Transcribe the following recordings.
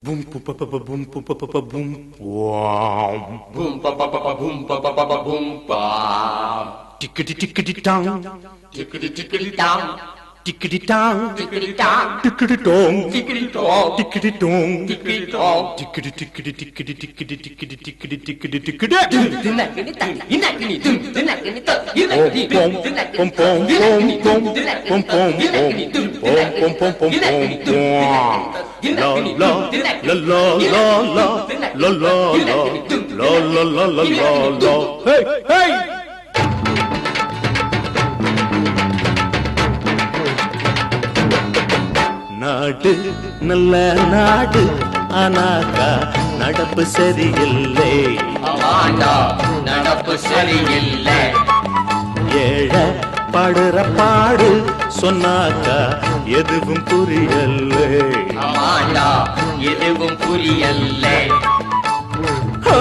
Boom, boom, ba, ba, ba, boom, boom, ba, ba, ba, boom. Wow. Boom ba ba ba ba boom ba ba ba ba boom ba. Tickety tickety tong, Tickety tickety down, tickety tong, tickety down, tickety tong, tickety dog, tickety tong, tickety dog. tickety tickety tickety tickety tickety tickety tickety tickety. Dinakini tani, dinakini dum, dinakini ta, Pom dinakini pom dum, dinakini pom pom dinakini pom dum, pom pom dinakini pom dum, pom dinakini pom pom pom pom dinakini pom dum, La dinakini la dum, la dinakini la la la la la la la la la la la la. Hey hey. நாடு நல்ல நாடு ஆனாக்கா நடப்பு சரியில்லை ஆமாண்டா நடப்பு சரியில்லை ஏழை பாடுற பாடு சொன்னாக்கா எதுவும் புரியல்லை ஆமாண்டா எதுவும் புரியல்லை ஆ,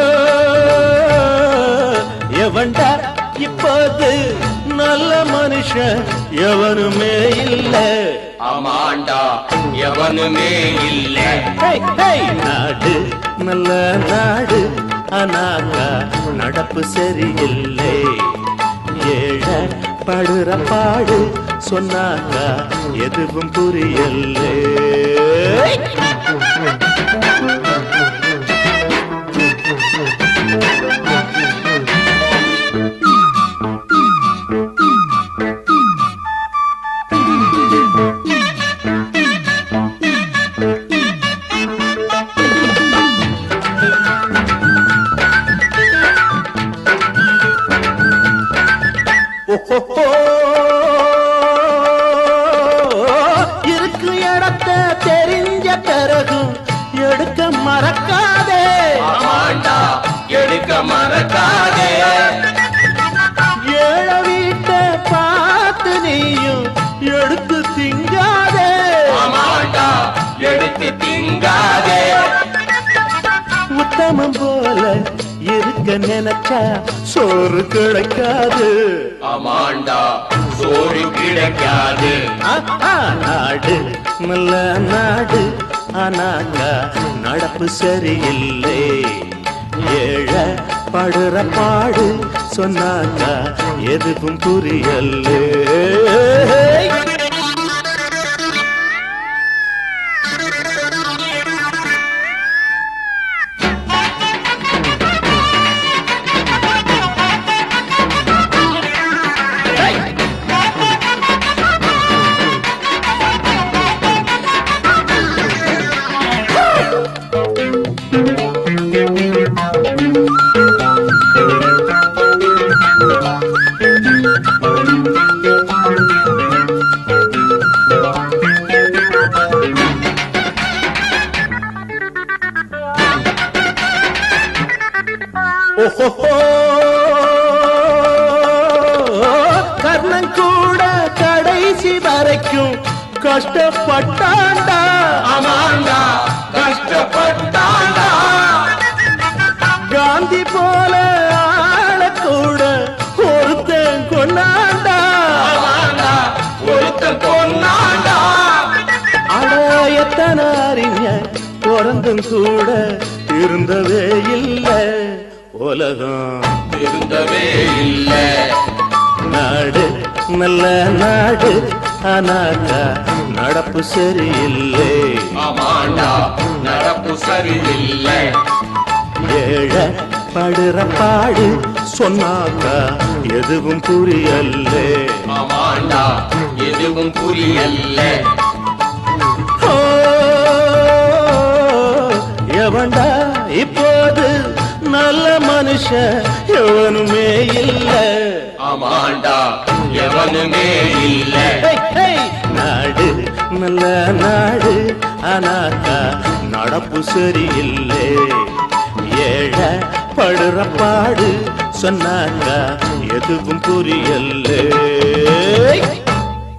எவன்டா இப்போது நல்ல மனுஷன் எவனுமே இல்லை ஆமாண்டா எவனுமே இல்லை ஹேய், ஹேய், நாடு நல்ல நாடு ஆனாக்கா நடப்பு சரியில்லை ஏழை படுற பாடு சொன்னாக்கா எதுவும் புரியல்லை ஓஹோஹோ. இருக்கு இடத்த தெரிஞ்ச பிறகும் எடுக்க மறக்காதே ஆமாண்டா எடுக்க மறக்காதே ஏழ வீட்டை பார்த்து நீயும் எடுத்து திங்காதே ஆமாண்டா எடுத்து திங்காதே உத்தமம் போல இருக்க நினைச்சா சோறு கிடைக்காது ஆமாண்டா சோறு கிடைக்காது ஆஹா, நாடு நல்ல நாடு ஆனாக்கா நடப்பு சரியில்லை ஏழை படுற பாடு சொன்னாக்கா எதுவும் புரியல்லே ஓஹோஹோ கர்ணன் கூட கடைசி வரைக்கும் கஷ்டப்பட்டாண்டா ஆமாண்டா கஷ்டப்பட்டாண்டா காந்தி போல ஆள கூட ஒருத்தன் கொண்டாண்டா ஆமாண்டா ஒருத்தன் பொன்னாண்டா அட எத்தனை அறிஞர் பிறந்தும் கூட இருந்ததே இல்லை உலகம் இருந்தவே இல்லை நாடு நல்ல நாடு ஆனாக்கா நடப்பு சரியில்லை ஆமாண்டா நடப்பு சரியில்லை ஏழை படுற பாடு சொன்னாக்கா எதுவும் புரியல்லே ஆமாண்டா எதுவும் புரியல்லை ஓ, எவன்டா இப்போது நல்ல மனுஷன் எவனுமே இல்லை ஆமாண்டா எவனுமே இல்லை ஹேய், ஹேய், நாடு நல்ல நாடு ஆனாக்கா நடப்பு சரியில்லை ஏழை படுற பாடு சொன்னாக்கா எதுவும் புரியல்லே